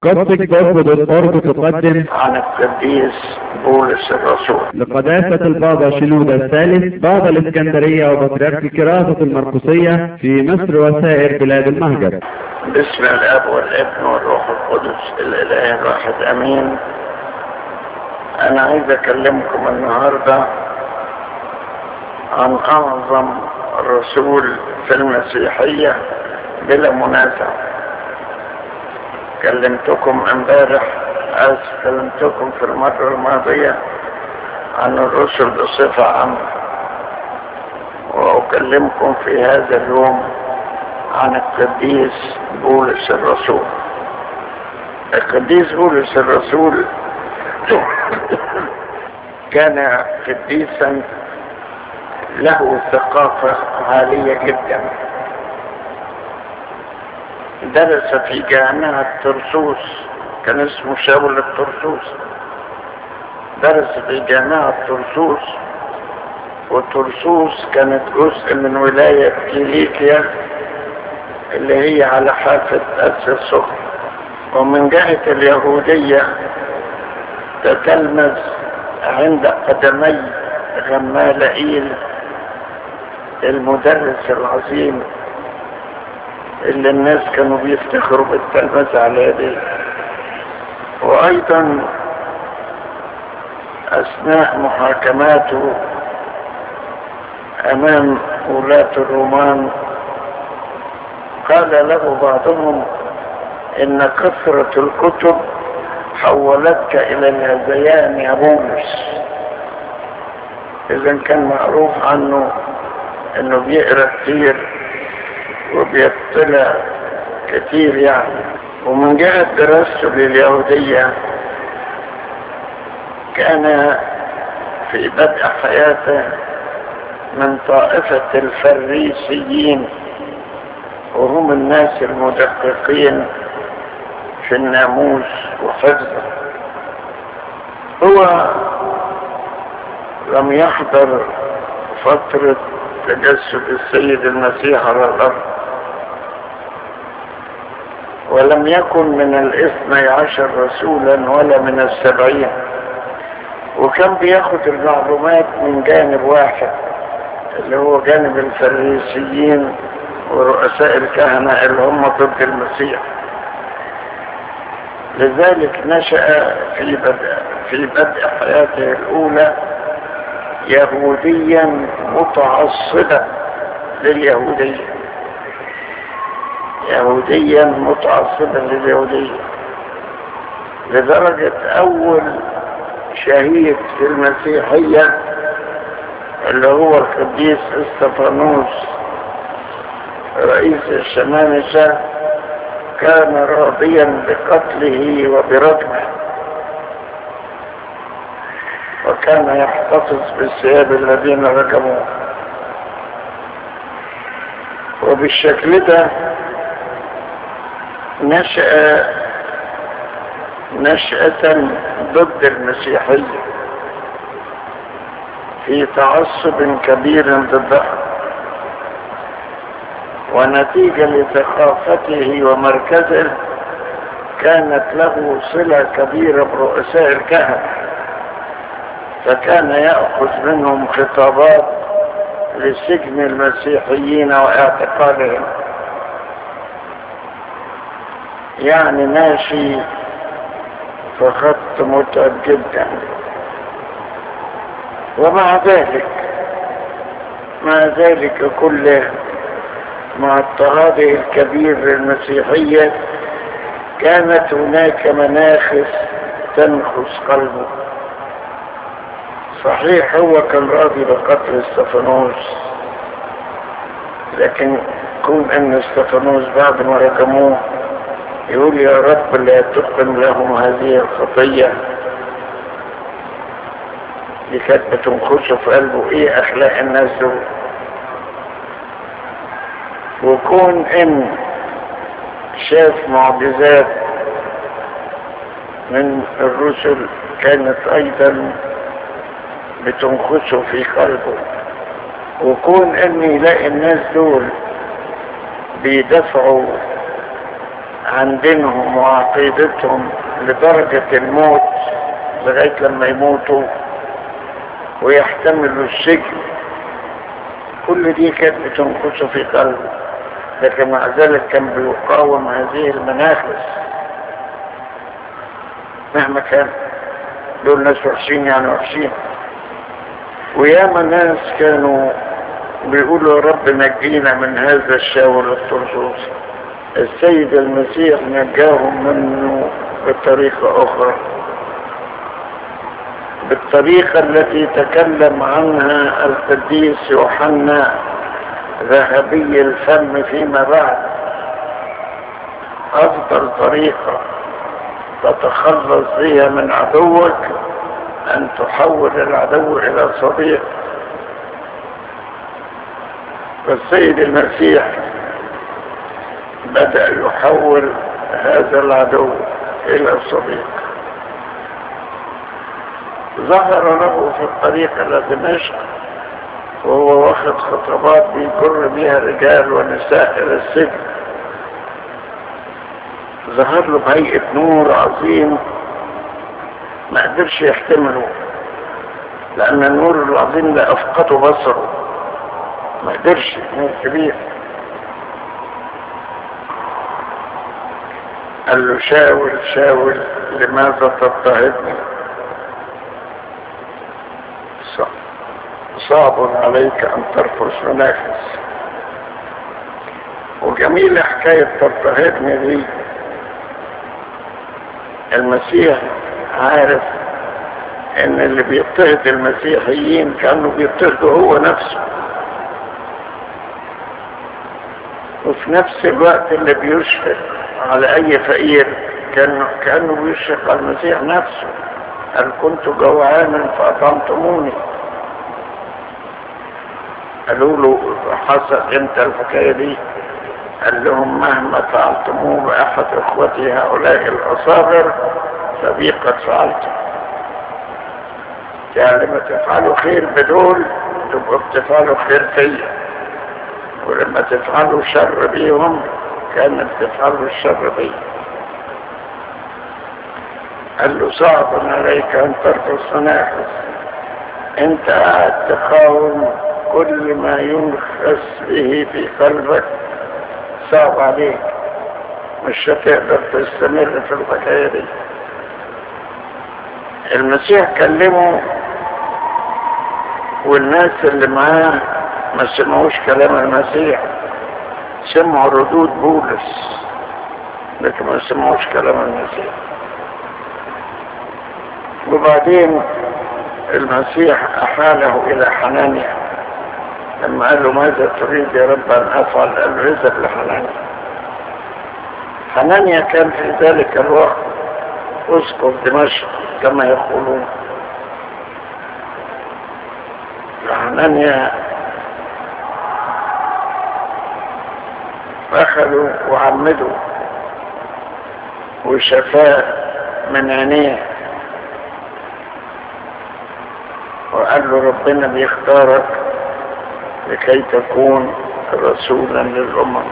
قصدك برضه بالقرب تقدم عن القديس بولس الرسول لقداسة البابا شنودة الثالث بابا الإسكندرية وبطريرك الكراسة المرقسية في مصر وسائر بلاد المهجر باسم الاب والابن والروح القدس الاله الواحد امين انا عايز اكلمكم النهارده عن اعظم رسول في المسيحيه بلا منازع كلمتكم امبارح اسف كلمتكم في المره الماضيه عن الرسل بصفه عامه واكلمكم في هذا اليوم عن القديس بولس الرسول القديس بولس الرسول كان قديسا له ثقافة عالية جدا درس في جامعة ترسوس كان اسمه شاول الترسوس درس في جامعة ترسوس وترسوس كانت جزء من ولاية كيليكيا اللي هي على حافة أسيا الصغرى ومن جهة اليهودية تتلمذ عند قدمي غمالائيل المدرس العظيم اللي الناس كانوا بيفتخروا بالتلمذة على يديه وأيضا أثناء محاكماته أمام ولاة الرومان قال له بعضهم ان كثرة الكتب حولتك الى الهذيان يا بولس اذا كان معروف عنه انه بيقرا كتير وبيطلع كتير يعني ومن جهة دراسته لليهودية كان في بدء حياته من طائفة الفريسيين وهم الناس المدققين في الناموس وحفظه هو لم يحضر فترة تجسد السيد المسيح على الأرض ولم يكن من الاثني عشر رسولا ولا من السبعين وكان بياخد المعلومات من جانب واحد اللي هو جانب الفريسيين ورؤساء الكهنة اللي هم ضد المسيح لذلك نشأ في بدء, في بدء حياته الأولى يهوديا متعصبا لليهودية يهوديا متعصبا لليهودية لدرجة أول شهيد في المسيحية اللي هو القديس استفانوس رئيس الشمامسة كان راضيا بقتله وبرجمه وكان يحتفظ بالثياب الذين رجموه وبالشكل ده نشأ نشأة ضد المسيحية في تعصب كبير ضدها ونتيجة لثقافته ومركزه كانت له صلة كبيرة برؤساء الكهنة فكان يأخذ منهم خطابات لسجن المسيحيين واعتقالهم يعني ماشي في خط متعب جدا ومع ذلك مع ذلك كله مع اضطهاده الكبير للمسيحية كانت هناك مناخس تنخس قلبه صحيح هو كان راضي بقتل استفانوس لكن كون ان استفانوس بعد ما رجموه يقول يا رب لا تقم لهم هذه الخطية دي كانت بتنخشه في قلبه ايه اخلاق الناس دول وكون ان شاف معجزات من الرسل كانت ايضا بتنخشه في قلبه وكون ان يلاقي الناس دول بيدافعوا عن دينهم وعقيدتهم لدرجة الموت لغاية لما يموتوا ويحتملوا السجن كل دي كانت بتنقصه في قلبه لكن مع ذلك كان بيقاوم هذه المنافس مهما كان دول ناس وحشين يعني وحشين وياما ناس كانوا بيقولوا يا رب نجينا من هذا الشاور الطرطوس السيد المسيح نجاهم منه بطريقة أخرى بالطريقة التي تكلم عنها القديس يوحنا ذهبي الفم فيما بعد أفضل طريقة تتخلص بها من عدوك أن تحول العدو إلى صديق فالسيد المسيح بدأ يحول هذا العدو إلى صديق ظهر له في الطريق إلى دمشق وهو واخد خطابات بيجر بيها رجال ونساء إلى السجن ظهر له بهيئة نور عظيم ما قدرش يحتمله لأن النور العظيم ده أفقده بصره ما قدرش نور كبير قال له شاول شاول لماذا تضطهدني صعب عليك أن ترفس منافس وجميل حكاية تضطهدني دي المسيح عارف ان اللي بيضطهد المسيحيين كانوا بيضطهدوا هو نفسه وفي نفس الوقت اللي بيشفق على اي فقير كان كانه بيشفق على المسيح نفسه قال كنت جوعانا فاطعمتموني قالوا له حصل امتى الحكايه دي قال لهم مهما فعلتموه بأحد إخوتي هؤلاء الأصاغر فبي قد فعلتم يعني لما تفعلوا خير بدول تبقوا بتفعلوا خير فيا ولما تفعلوا شر بيهم كان بتفعلوا الشر بي قال له صعب عليك ان ترقص مناخس انت قاعد تقاوم كل ما ينخس به في قلبك صعب عليك مش هتقدر تستمر في الحكايه دي المسيح كلمه والناس اللي معاه ما سمعوش كلام المسيح سمعوا ردود بولس لكن ما سمعوش كلام المسيح وبعدين المسيح أحاله إلى حنانيا لما قال له ماذا تريد يا رب أن أفعل قال له اذهب لحنانيا حنانيا كان في ذلك الوقت أسقف دمشق كما يقولون حنانيا أخذوا وعمدوا وشفاه من عينيه وقال له ربنا بيختارك لكي تكون رسولا للأمم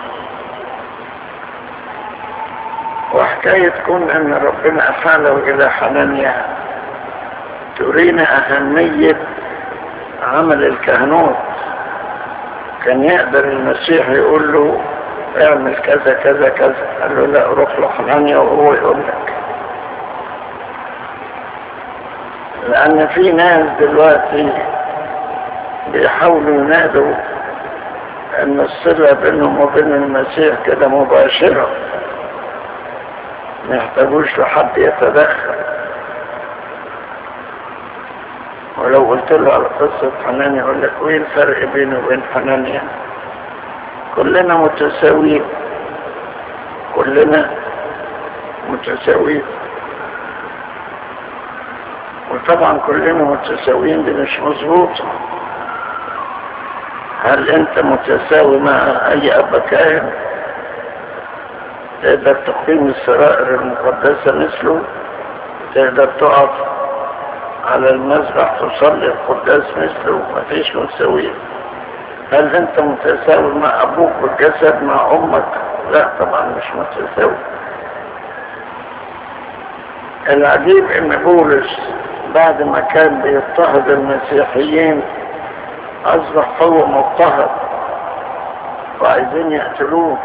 وحكاية كون أن ربنا أفعله إلى حنانيا ترينا أهمية عمل الكهنوت كان يقدر المسيح يقول له اعمل كذا كذا كذا قال له لا روح لحنانيا وهو يقول لك لأن في ناس دلوقتي بيحاولوا ينادوا أن الصلة بينهم وبين المسيح كده مباشرة ما يحتاجوش لحد يتدخل ولو قلت له على قصة حنانيا يقول لك ايه الفرق بينه وبين حنانيا كلنا متساويين كلنا متساويين وطبعا كلنا متساويين دي مش مظبوطة هل انت متساوي مع اي اب كاهن تقدر تقيم السرائر المقدسة مثله تقدر تقف على المسبح تصلي القداس مثله مفيش متساويين هل انت متساوي مع ابوك بالجسد مع امك لا طبعا مش متساوي العجيب ان بولس بعد ما كان بيضطهد المسيحيين اصبح هو مضطهد وعايزين يقتلوه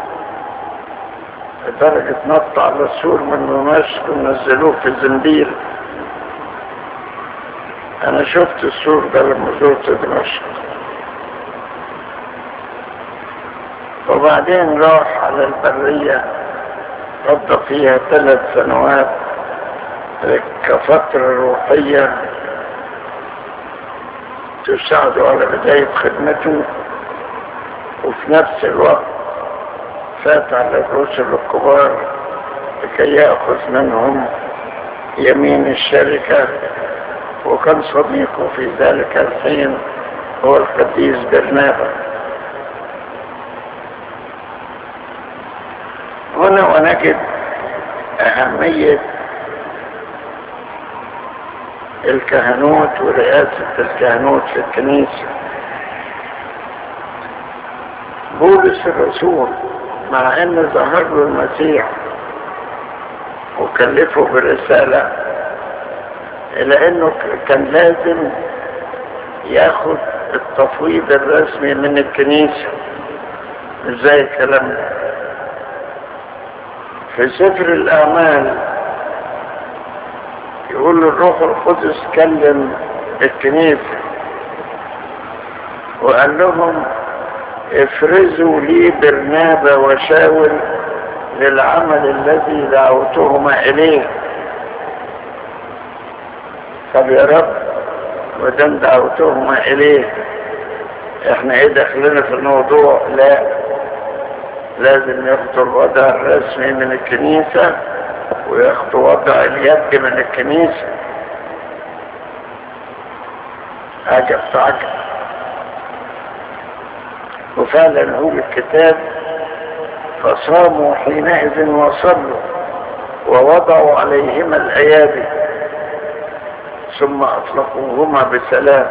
لدرجة نط على السور من دمشق ونزلوه في زنبيل انا شفت السور ده لما زرت دمشق وبعدين راح على البرية قضى فيها ثلاث سنوات كفترة روحية تساعده على بداية خدمته وفي نفس الوقت فات على الرسل الكبار لكي يأخذ منهم يمين الشركة وكان صديقه في ذلك الحين هو القديس برنابا هنا ونجد أهمية الكهنوت ورئاسة الكهنوت في الكنيسة بولس الرسول مع ان ظهر له المسيح وكلفه برسالة الا انه كان لازم ياخد التفويض الرسمي من الكنيسة مش زي الكلام ده في سفر الاعمال يقول الروح القدس كلم الكنيسة وقال لهم افرزوا لي برنابا وشاول للعمل الذي دعوتهما اليه طب يا رب ودام دعوتهما اليه احنا ايه دخلنا في الموضوع لا لازم ياخدوا الوضع الرسمي من الكنيسة وياخدوا وضع اليد من الكنيسة عجب عجب وفعلا هو الكتاب فصاموا حينئذ وصلوا ووضعوا عليهما الايادي ثم اطلقوهما بسلام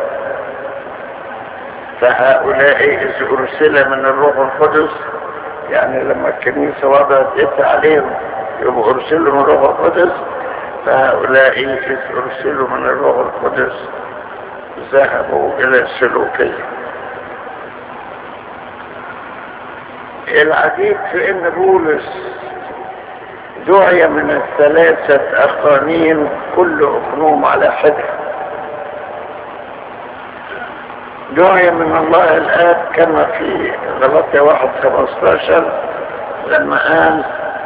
فهؤلاء اذ ارسل من الروح القدس يعني لما الكنيسه وضعت يد عليهم يبقوا ارسلوا من الروح القدس فهؤلاء اذ ارسلوا من الروح القدس ذهبوا الى السلوكيه العجيب في ان بولس دعي من الثلاثة اقانيم كل اقنوم على حدة دعي من الله الاب كما في غلطية واحد خمستاشر لما قال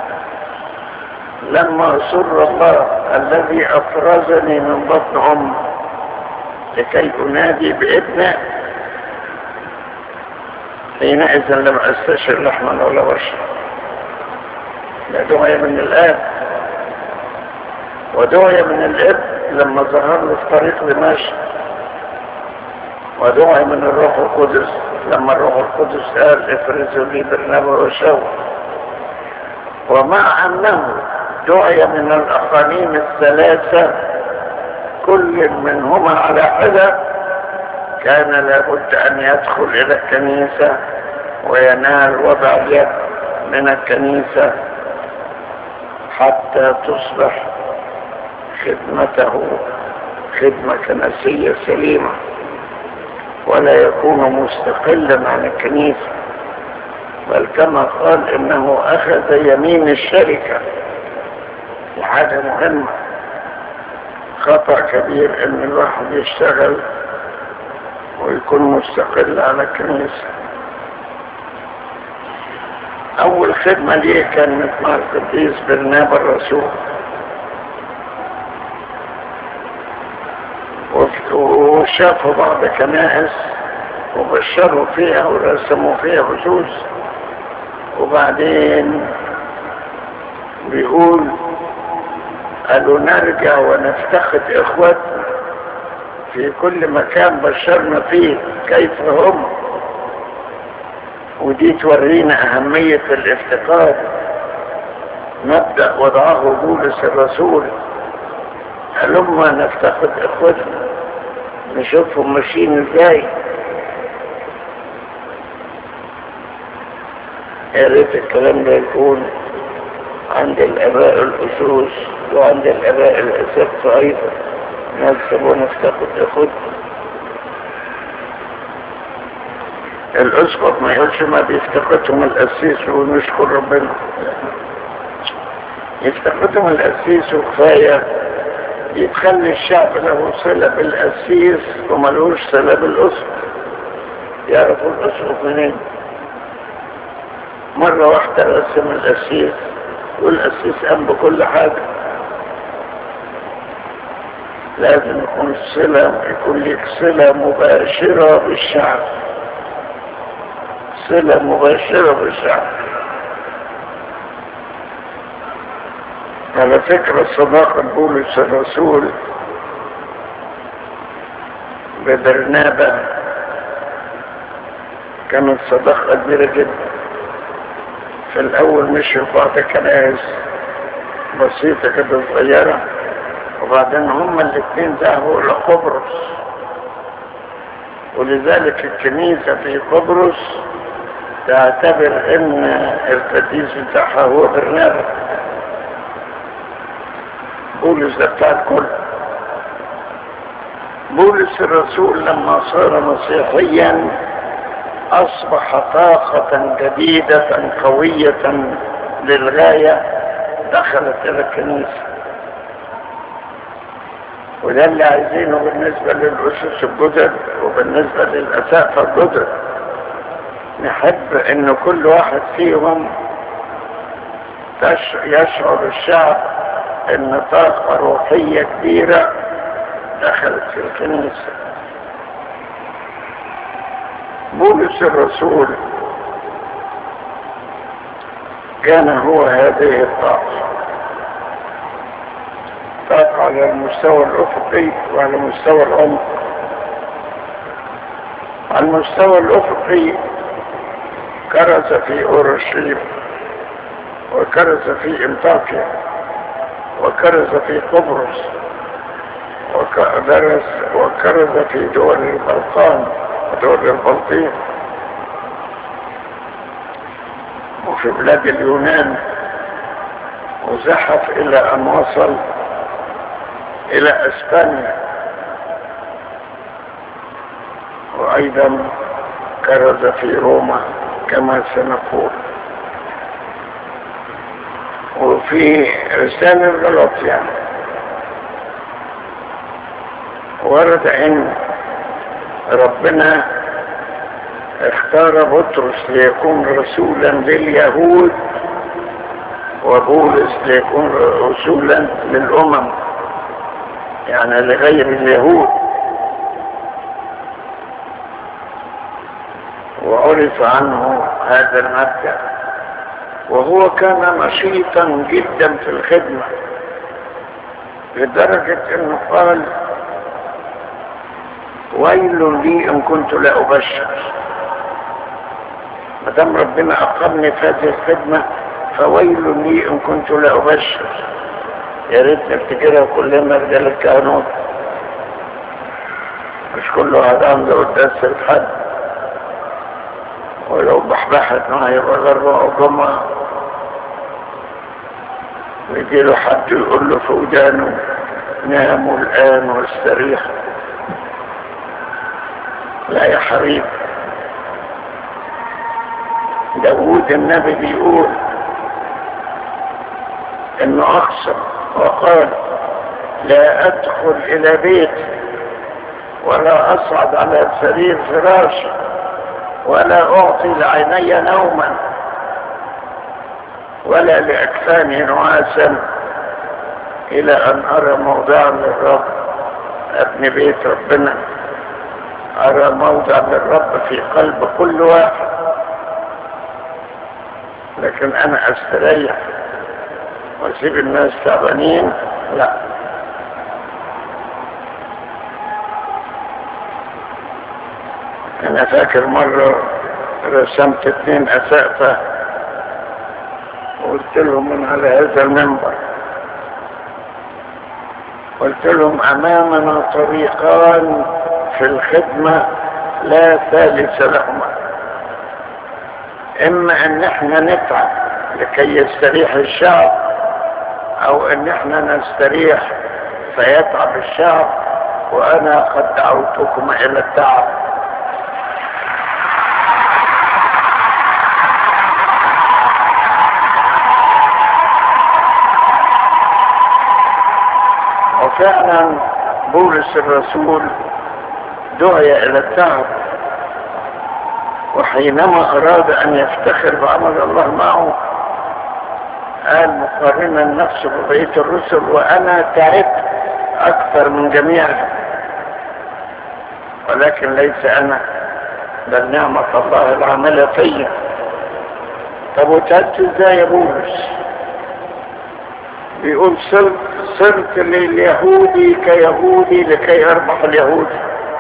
لما سر الله الذي افرزني من بطن ام لكي انادي بابنه حينئذ لم استشر لحما ولا بشرا لا دعي من الاب ودعي من الاب لما ظهر له في طريق دمشق ودعي من الروح القدس لما الروح القدس قال افرزوا لي برنابا وشاول ومع انه دعي من الاقانيم الثلاثه كل منهما على حده كان لابد ان يدخل الى الكنيسة وينال وضع اليد من الكنيسة حتى تصبح خدمته خدمة كنسية سليمة ولا يكون مستقلا عن الكنيسة بل كما قال انه اخذ يمين الشركة وحاجة مهمة خطأ كبير ان الواحد يشتغل ويكون مستقل على الكنيسة أول خدمة ليه كانت مع القديس برنابا الرسول وشافوا بعض كنائس وبشروا فيها ورسموا فيها بجوز وبعدين بيقول قالوا نرجع ونفتقد اخواتنا في كل مكان بشرنا فيه كيف هم ودي تورينا أهمية الافتقاد مبدأ وضعه بولس الرسول هلما نفتقد إخوتنا نشوفهم ماشيين ازاي يا ريت الكلام ده يكون عند الآباء الأسوس وعند الآباء الأساتذة أيضا ناس سابونا افتقد ياخد الأسقط ما يقولش ما بيفتقدهم القسيس ونشكر ربنا يفتقدهم القسيس وكفاية يتخلي الشعب له صلة بالقسيس وملوش صلة بالأسقط يعرفوا الأسقط منين مرة واحدة رسم القسيس والقسيس قام بكل حاجة لازم يكون صلة يكون لك صلة مباشرة بالشعب صلة مباشرة بالشعب على فكرة صداقة بولس الرسول ببرنابة كانت صداقة كبيرة جدا في الأول مشوا بعض كنائس بسيطة كده صغيرة وبعدين هما الاثنين ذهبوا إلى قبرص ولذلك الكنيسة في قبرص تعتبر ان القديس بتاعها هو برنابا بولس ده بتاع الكل بولس الرسول لما صار مسيحيا اصبح طاقة جديدة قوية للغاية دخلت الى الكنيسة وده اللي عايزينه بالنسبة للأسس الجدد وبالنسبة للأساقفة الجدد نحب ان كل واحد فيهم يشعر الشعب ان طاقة روحية كبيرة دخلت في الكنيسة بولس الرسول كان هو هذه الطاقة طاقة على المستوى الأفقي وعلى مستوى العمق على المستوى الأفقي كرز في أورشليم وكرز في انطاكيا وكرز في قبرص وكرز, وكرز في دول البلقان ودول البلطيق وفي بلاد اليونان وزحف إلى أن وصل إلى أسبانيا وأيضا كرز في روما كما سنقول وفي رسالة غلط يعني ورد ان ربنا اختار بطرس ليكون رسولا لليهود وبولس ليكون رسولا للامم يعني لغير اليهود وعرف عنه هذا المبدأ وهو كان نشيطا جدا في الخدمة لدرجة انه قال ويل لي ان كنت لا ابشر ما دام ربنا اقامني في هذه الخدمة فويل لي ان كنت لا ابشر يا ريت نفتكرها كلنا رجال الكهنوت مش كل واحد عنده قداس الحد ولو بحبحت معاه يبقى غربة جمعة ويجي له حد يقول له في ودانه ناموا الآن واستريحوا لا يا حبيبي داود النبي بيقول انه اقسم وقال لا ادخل الى بيتي ولا اصعد على سرير فراشي ولا اعطي لعيني نوما ولا لاكفاني نعاسا الى ان ارى موضعا للرب ابن بيت ربنا ارى موضع للرب في قلب كل واحد لكن انا استريح واسيب الناس تعبانين لا انا فاكر مرة رسمت اتنين اسقفة وقلت لهم من على هذا المنبر قلت لهم امامنا طريقان في الخدمة لا ثالث لهما اما ان احنا نتعب لكي يستريح الشعب او ان احنا نستريح فيتعب الشعب وانا قد دعوتكم الى التعب وفعلا بولس الرسول دعي الى التعب وحينما اراد ان يفتخر بعمل الله معه قال مقارنا نفسه ببقيه الرسل وانا تعبت اكثر من جميعهم ولكن ليس انا بل نعمة الله العاملة فيا طب وتعبت ازاي يا بولس بيقول صرت صرت لليهودي كيهودي لكي اربح اليهودي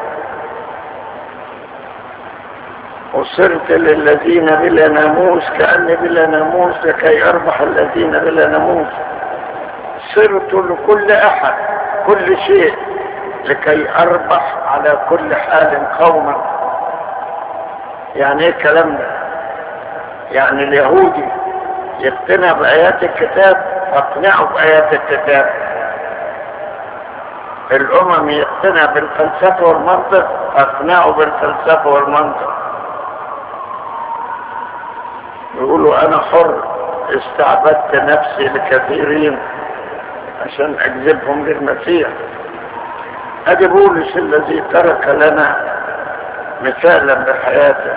وصرت للذين بلا ناموس كأني بلا ناموس لكي اربح الذين بلا ناموس صرت لكل احد كل شيء لكي اربح على كل حال قوما يعني ايه الكلام ده يعني اليهودي يقتنع بايات الكتاب اقنعه بايات الكتاب الامم يقتنع بالفلسفه والمنطق اقنعه بالفلسفه والمنطق يقولوا انا حر استعبدت نفسي لكثيرين عشان اجذبهم للمسيح ادي بولس الذي ترك لنا مثالا بحياته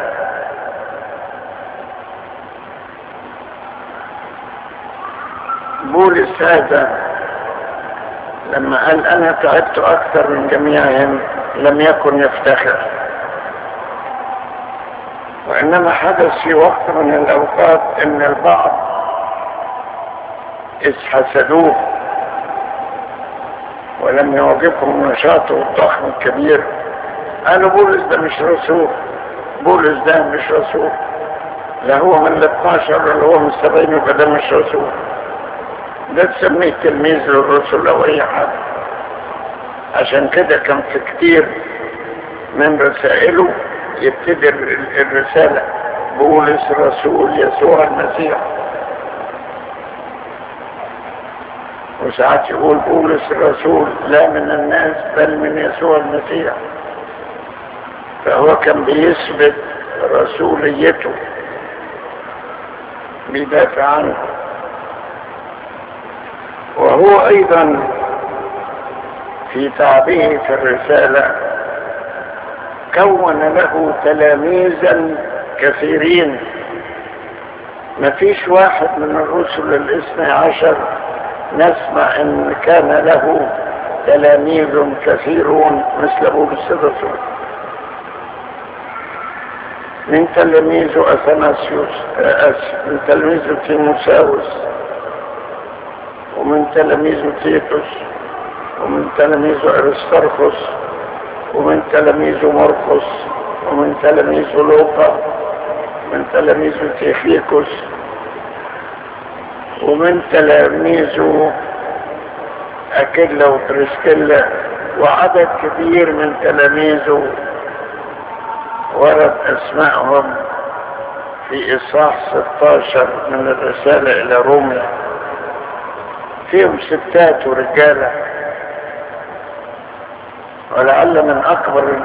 بولس هذا لما قال انا تعبت اكثر من جميعهم لم يكن يفتخر وانما حدث في وقت من الاوقات ان البعض اذ حسدوه ولم يعجبهم نشاطه الضخم الكبير قالوا بولس ده مش رسول بولس ده مش رسول لا هو من ال 12 ولا هو من 70 يبقى ده مش رسول ده تسميه تلميذ للرسل او اي حاجه عشان كده كان في كتير من رسائله يبتدي الرساله بولس رسول يسوع المسيح وساعات يقول بولس الرسول لا من الناس بل من يسوع المسيح فهو كان بيثبت رسوليته بيدافع عنه وهو ايضا في تعبه في الرسالة كون له تلاميذا كثيرين ما فيش واحد من الرسل الاثنى عشر نسمع ان كان له تلاميذ كثيرون مثل بولس الرسول من تلاميذه اثناسيوس من تلاميذه تيموساوس ومن تلاميذه تيتوس ومن تلاميذه ارسترخس ومن تلاميذه مرقس ومن تلاميذه لوقا من تلاميذه تيخيكوس ومن تلاميذه أكيلا وبريسكيلا وعدد كبير من تلاميذه ورد أسمائهم في إصحاح 16 من الرسالة إلى روميا فيهم ستات ورجالة ولعل من أكبر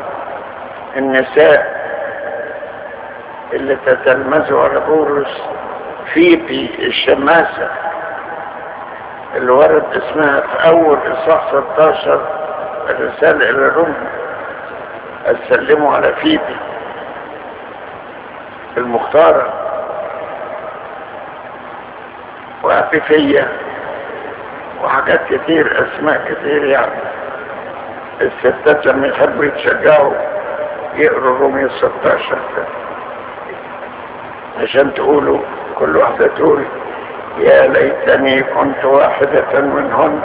النساء اللي تتلمذوا على بولس فيبي الشماسة اللي ورد اسمها في أول إصحاح 16 الرسالة إلى روما أسلموا على فيبي المختارة وعفيفية وحاجات كتير أسماء كتير يعني الستات لما يحبوا يتشجعوا يقروا رومية 16 عشان تقولوا كل واحدة تقول يا ليتني كنت واحدة منهن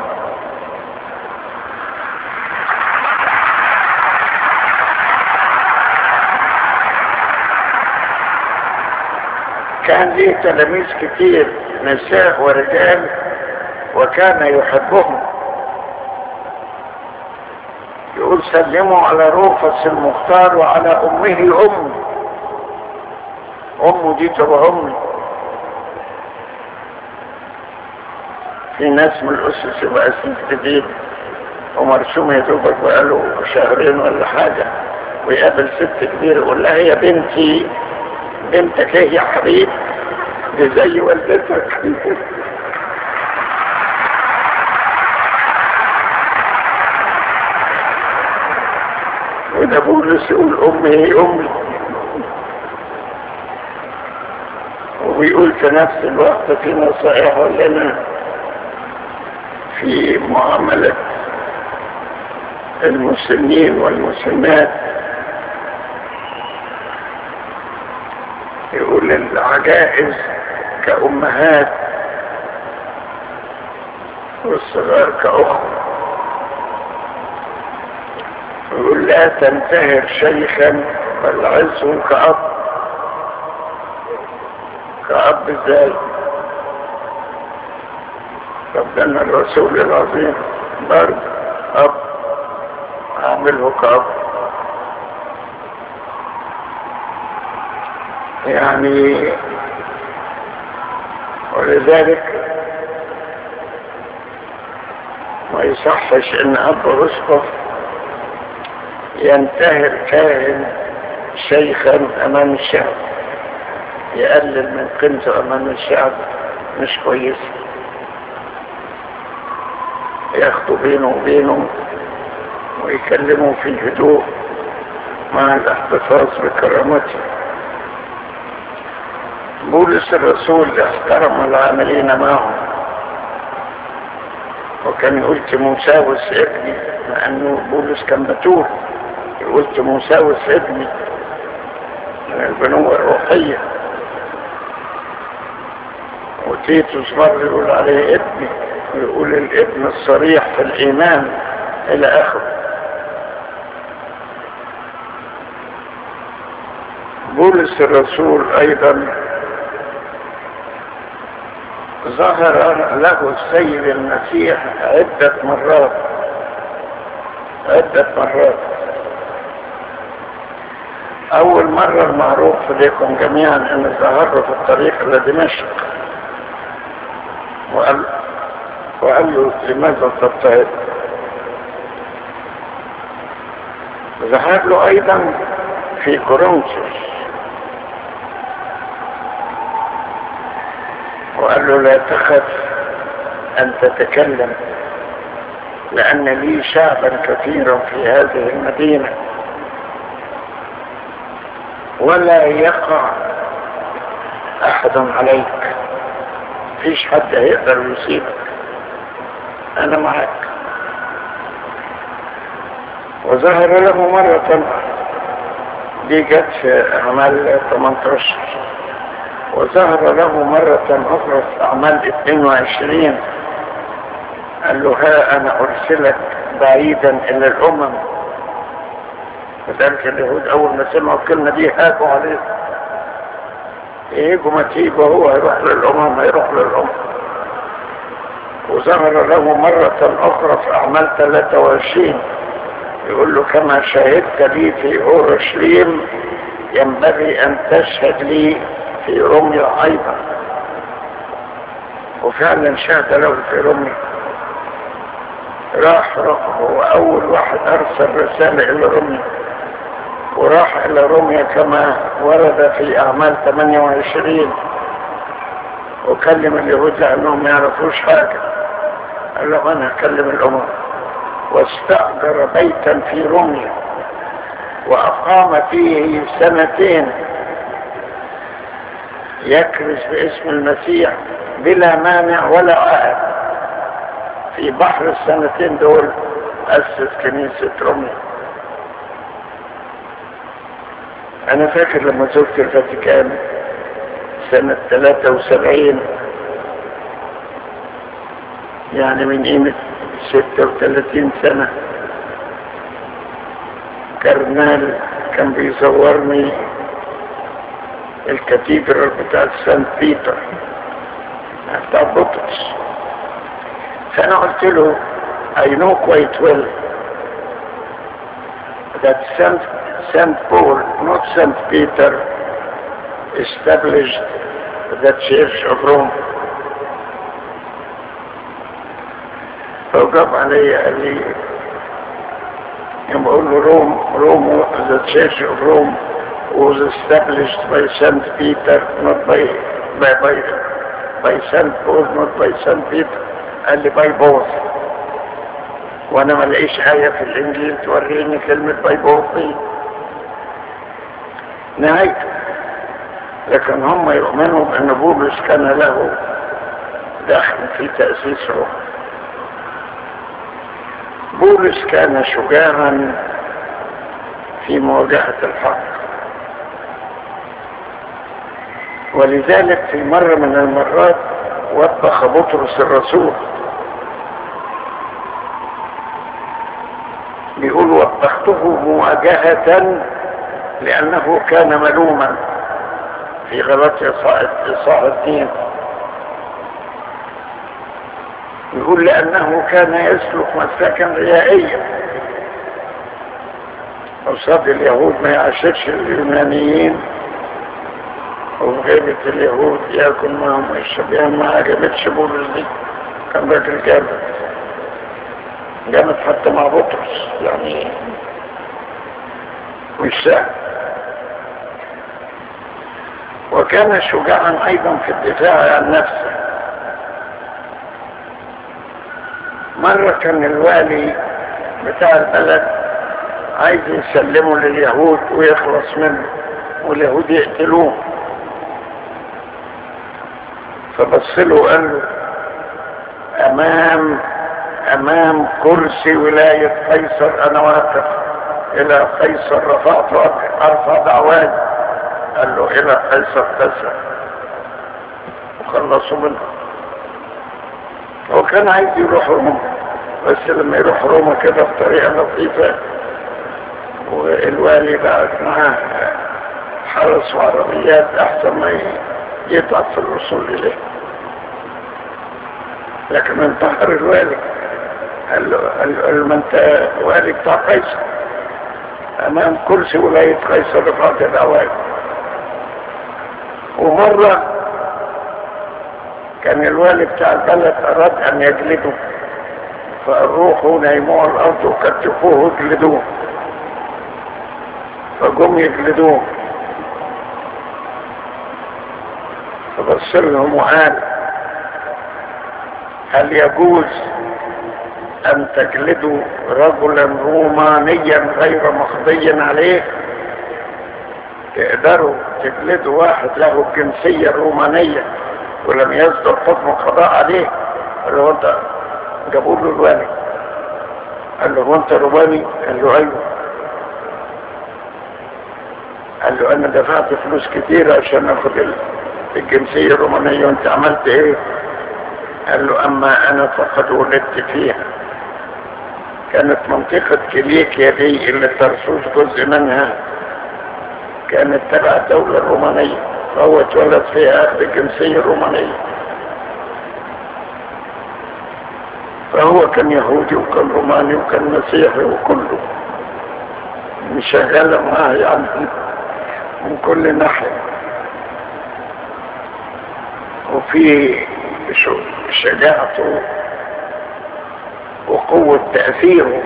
كان ليه تلاميذ كتير نساء ورجال وكان يحبهم يقول سلموا على روفس المختار وعلى امه ام امه دي تبقى امي في ناس من الاسس يبقى اسم جديد ومرسوم يا دوبك بقاله شهرين ولا حاجة ويقابل ست كبيرة يقول لها يا بنتي بنتك ايه يا حبيب دي زي والدتك وده بولس يقول امي هي امي وبيقول في نفس الوقت في نصائح لنا في معاملة المسلمين والمسلمات يقول العجائز كأمهات والصغار كأخوة يقول لا تنتهر شيخا بل عزه كأب كأب ازاي ربنا الرسول العظيم برد أب أعمله كأب يعني ولذلك ما يصحش ان اب اسقف ينتهر كاهن شيخا امام الشعب يقلل من قيمته امام الشعب مش كويس ياخدوا بينه وبينه ويكلموا في هدوء مع الاحتفاظ بكرامته بولس الرسول احترم العاملين معه وكان يقول تيموساوس ابني مع انه بولس كان بتول يقول تيموساوس ابني من البنوة الروحية وتيتوس مرة يقول عليه ابني ويقول الابن الصريح في الإيمان إلى آخره بولس الرسول أيضا ظهر له السيد المسيح عدة مرات عدة مرات أول مرة المعروف لكم جميعا أن ظهر في الطريق إلى دمشق وقال, وقال له لماذا تبتعد ظهر له أيضا في كورنثوس وقال له لا تخف أن تتكلم لأن لي شعبا كثيرا في هذه المدينة ولا يقع أحد عليك فيش حد هيقدر يصيبك أنا معك وظهر له مرة دي جت في أعمال 18 وظهر له مرة أخرى في أعمال 22 قال له ها أنا أرسلك بعيدا إلى الأمم وذلك اليهود أول ما سمعوا الكلمة دي هاجوا عليه يجوا ما تيجوا هو هيروح للأمم هيروح للأمم وظهر له مرة أخرى في أعمال 23 يقول له كما شهدت لي في أورشليم ينبغي أن تشهد لي في روميا أيضا وفعلا شهد له في روميا راح هو أول واحد أرسل رسالة إلى روميا وراح إلى روميا كما ورد في أعمال 28 وكلم اليهود لأنهم ما يعرفوش حاجة قال لهم أنا أكلم الأمم واستأجر بيتا في روميا وأقام فيه سنتين يكرز باسم المسيح بلا مانع ولا عائد في بحر السنتين دول أسس كنيسة روميا أنا فاكر لما زرت الفاتيكان سنة 73 يعني من قيمة 36 سنة كرنال كان بيصورني الكاتيدرال بتاع سانت بيتر بتاع بطرس فأنا قلت له I know quite well that Saint, Saint Paul, not Saint Peter, established the Church of Rome فوجب علي قال لي يوم بقول له روم روم the Church of Rome was established by Saint Peter not by by by, by Saint Paul not by Saint Peter قال لي by both وانا ما لقيش آية في الانجيل توريني كلمة باي both دي نهايته لكن هم يؤمنوا بان بولس كان له دخل في تأسيس روم بولس كان شجاعا في مواجهة الحق ولذلك في مرة من المرات وبخ بطرس الرسول بيقول وبخته مواجهة لأنه كان ملوما في غلط إصاع الدين يقول لأنه كان يسلك مسلكا ريائيا قصاد اليهود ما يعاشرش اليونانيين وفي غيبة اليهود ياكل معهم الشبيان ما عجبتش بولس دي كان راجل جامد جامد حتى مع بطرس يعني مش سهل وكان شجاعا ايضا في الدفاع عن نفسه مرة كان الوالي بتاع البلد عايز يسلمه لليهود ويخلص منه واليهود يقتلوه فبص له وقال له امام امام كرسي ولاية قيصر انا واقف الى قيصر رفعت ارفع دعوات قال له الى قيصر تسع وخلصوا منه هو كان عايز يروح روما بس لما يروح روما كده بطريقة لطيفة والوالي بقى معاه حرس وعربيات احسن ما يتعب في الوصول اليه لكن انتحر الوالي قال له قال له ما انت والي بتاع قيصر امام كرسي ولاية قيصر رفعت الاوائل ومرة كان الوالي بتاع البلد اراد ان يجلده فروحوا نيموه على الارض وكتفوه وجلدوه فجم يجلدوه فبص لهم وقال هل يجوز ان تجلدوا رجلا رومانيا غير مقضي عليه تقدروا تجلدوا واحد له الجنسية الرومانية ولم يصدر حكم قضاء عليه قال له انت جابوا له الوالي قال له انت روماني قال له ايوه قال له انا دفعت فلوس كتير عشان اخد الجنسية الرومانية وانت عملت ايه قال له اما انا فقد ولدت فيها كانت منطقة كليكيا دي اللي ترسوس جزء منها كانت تبع الدولة الرومانية فهو اتولد فيها اخذ الجنسية الرومانية فهو كان يهودي وكان روماني وكان مسيحي وكله مشغلة معاه يعني من كل ناحية وفي شجاعته وقوة تأثيره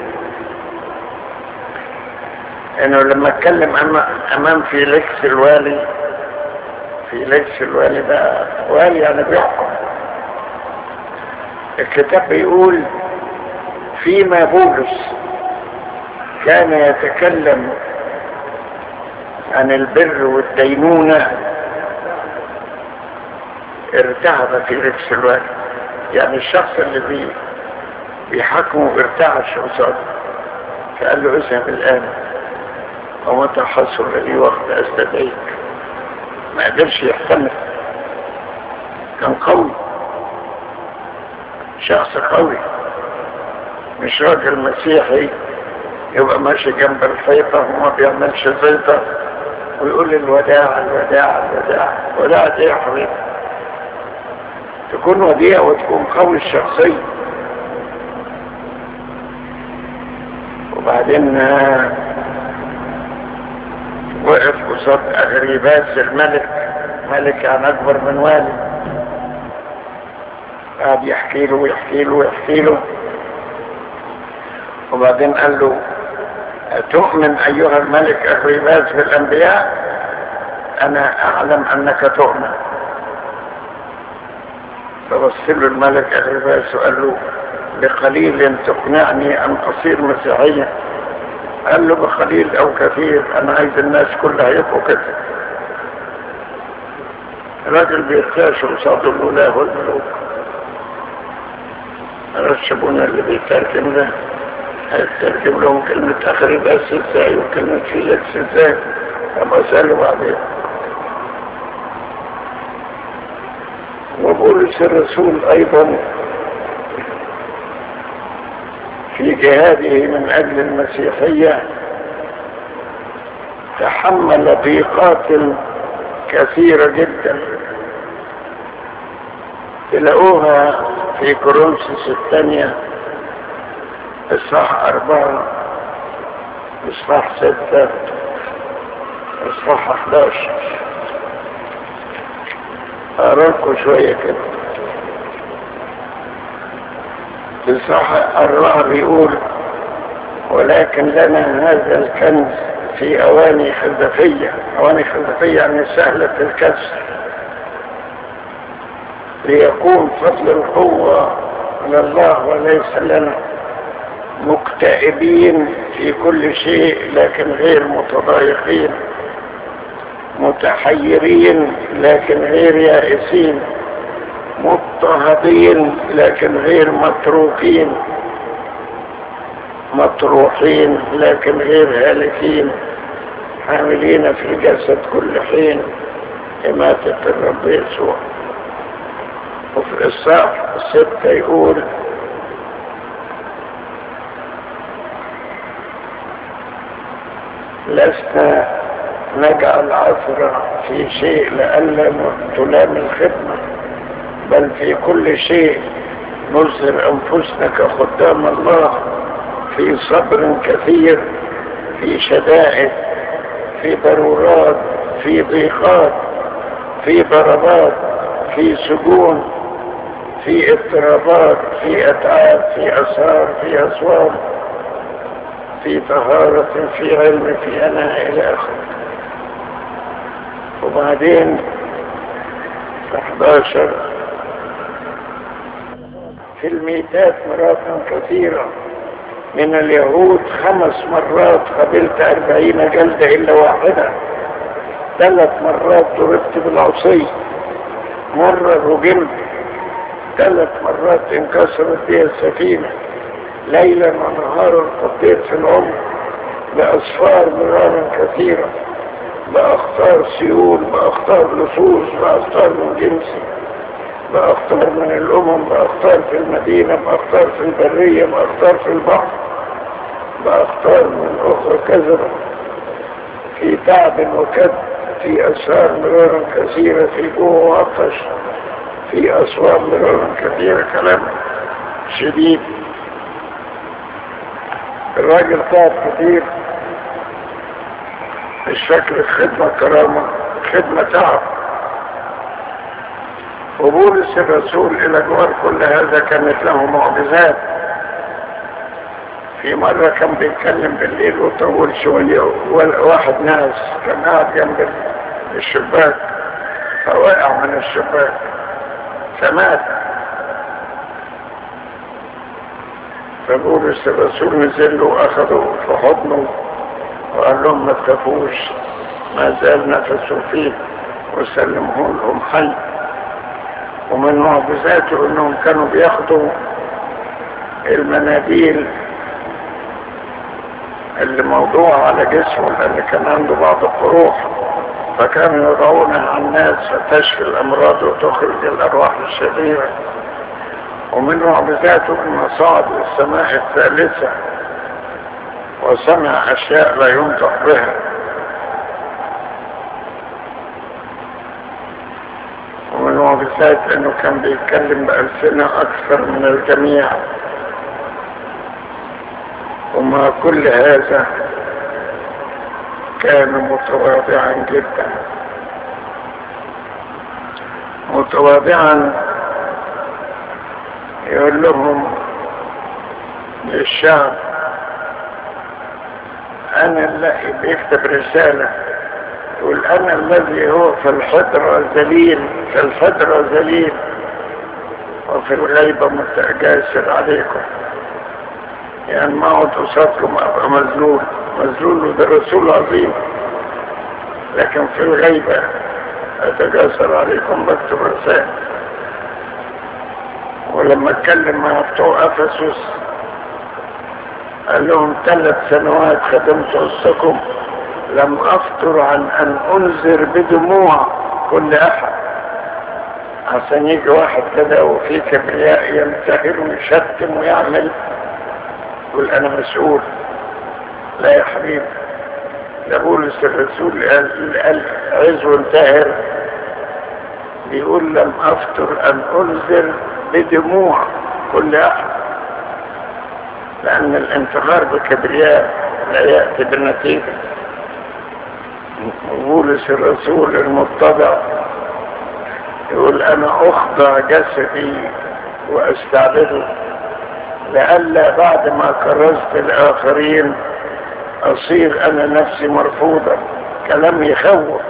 انه لما اتكلم امام فيليكس الوالي فيليكس الوالي ده والي يعني بيحكم الكتاب بيقول فيما بولس كان يتكلم عن البر والدينونة ارتعب فيليكس الوالي يعني الشخص اللي بي بيحكمه ارتعش قصاده فقال له اذهب الان ومتى حصل لي وقت استدعيك ما قدرش يحتمل كان قوي شخص قوي مش راجل مسيحي يبقى ماشي جنب الحيطة وما بيعملش زيطة ويقول الوداع الوداع الوداع وداع ايه يا حبيبي تكون وديع وتكون قوي الشخصية وبعدين وقف قصاد اغريباس الملك ملك يعني اكبر من والي قعد يحكي له ويحكي له ويحكي له وبعدين قال له تؤمن ايها الملك اغريباس بالانبياء انا اعلم انك تؤمن فبص له الملك اغريباس وقال له بقليل تقنعني ان اصير مسيحيا قال له بقليل او كثير انا عايز الناس كلها يبقوا كده راجل بيرتاش قصاد الولاة والملوك رشبونا اللي بيترجم ده هيترجم لهم كلمة اخر بس ازاي وكلمة فيلكس ازاي اما اسأله بعدين وبولس الرسول ايضا في جهاده من اجل المسيحية تحمل ضيقات كثيرة جدا تلاقوها في كورنثوس الثانية اصحاح أربعة اصحاح ستة اصحاح 11 أراكم شوية كده اصحاح أربعة بيقول ولكن لنا هذا الكنز في أواني خزفية أواني خزفية يعني سهلة الكسر ليكون فضل القوة لله وليس لنا مكتئبين في كل شيء لكن غير متضايقين متحيرين لكن غير يائسين مضطهدين لكن غير متروكين مطروحين لكن غير هالكين حاملين في الجسد كل حين إماتة الرب يسوع وفي الإصحاح الستة يقول لسنا نجعل عثرة في شيء لئلا تلام الخدمة بل في كل شيء نظهر أنفسنا كخدام الله في صبر كثير في شدائد في ضرورات في ضيقات في ضربات في سجون في اضطرابات في اتعاب في اسرار في اسوار في طهارة في علم في اناء الى اخره وبعدين 11 في الميتات مرات كثيرة من اليهود خمس مرات قبلت أربعين جلدة إلا واحدة ثلاث مرات ضربت بالعصي مرة رجمت ثلاث مرات انكسرت بي السفينة ليلا ونهارا قضيت في العمر بأسفار مرارا كثيرة بأخطار سيول بأخطار لصوص بأخطار من جنسي بأخطار من الأمم بأخطار في المدينة بأخطار في البرية بأخطار في البحر بأخطار من أخرى كذبة في تعب وكد في أسهار مرارا كثيرة في جوع وعطش في أسوار مرارا كثيرة كلام شديد الراجل تعب كثير الشكل الخدمة كرامة خدمة تعب وبولس الرسول الى جوار كل هذا كانت له معجزات في مرة كان بيتكلم بالليل وطول شوية واحد ناس كان قاعد جنب الشباك فوقع من الشباك فمات فبولس الرسول نزل له واخده في حضنه وقال لهم ما تخافوش ما زال نفسه فيه وسلمه لهم حي ومن معجزاته انهم كانوا بياخدوا المناديل اللي موضوع على جسمه لان كان عنده بعض القروح فكانوا يضعونها على الناس فتشفي الامراض وتخرج الارواح الشريره ومن معجزاته انه صعد للسماء الثالثه وسمع اشياء لا ينطق بها ومن معجزات انه كان بيتكلم بألسنة اكثر من الجميع ومع كل هذا كان متواضعا جدا متواضعا يقول لهم للشعب انا الذي بيكتب رسالة يقول انا الذي هو في الحضرة ذليل في الحضرة ذليل وفي الغيبة متجاسر عليكم يعني ما اقعد قصادكم ابقى مذلول مذلول وده رسول عظيم لكن في الغيبة اتجاسر عليكم بكتب رسائل ولما اتكلم مع بتوع افسس قال لهم ثلاث سنوات خدمت وسطكم لم افطر عن ان انذر بدموع كل احد عشان يجي واحد كده وفي كبرياء ينتهر ويشتم ويعمل يقول انا مسؤول لا يا حبيبي ده بولس الرسول قال قال عزو انتهر بيقول لم افطر ان انذر بدموع كل احد لان الانتظار بكبرياء لا ياتي بالنتيجه بولس الرسول المتضع يقول انا اخضع جسدي واستعبده لئلا بعد ما كرست الاخرين اصير انا نفسي مرفوضا كلام يخوف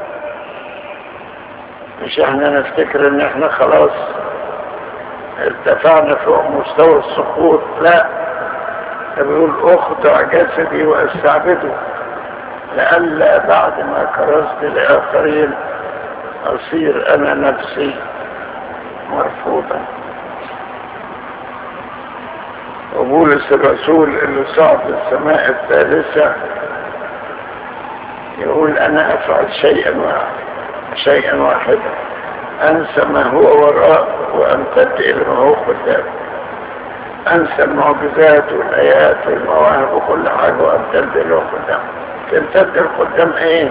مش احنا نفتكر ان احنا خلاص ارتفعنا فوق مستوى السقوط لا بيقول اخضع جسدي واستعبده لئلا بعد ما كرست لاخرين اصير انا نفسي مرفوضا وبولس الرسول اللي صعد السماء الثالثة يقول انا افعل شيئا واحد شيئا واحدا انسى ما هو وراء وامتد الى ما هو قدام انسى المعجزات والايات والمواهب وكل حاجة وامتد الى قدام تمتد القدام ايه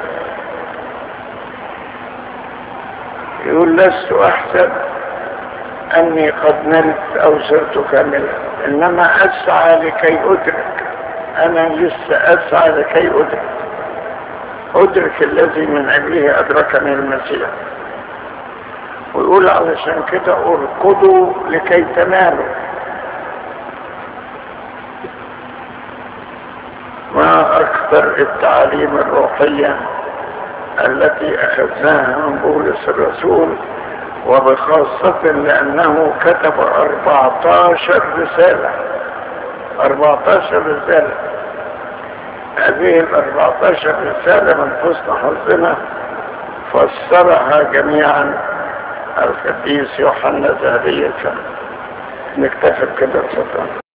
يقول لست احسب اني قد نلت او صرت كاملا انما اسعى لكي ادرك انا لسه اسعى لكي ادرك ادرك الذي من اجله ادركني المسيح ويقول علشان كده اركضوا لكي تنالوا ما اكثر التعاليم الروحيه التي اخذناها من بولس الرسول وبخاصة لأنه كتب 14 رسالة 14 رسالة هذه ال 14 رسالة من حسن حظنا فسرها جميعا القديس يوحنا ذهبية نكتفي كده الفترة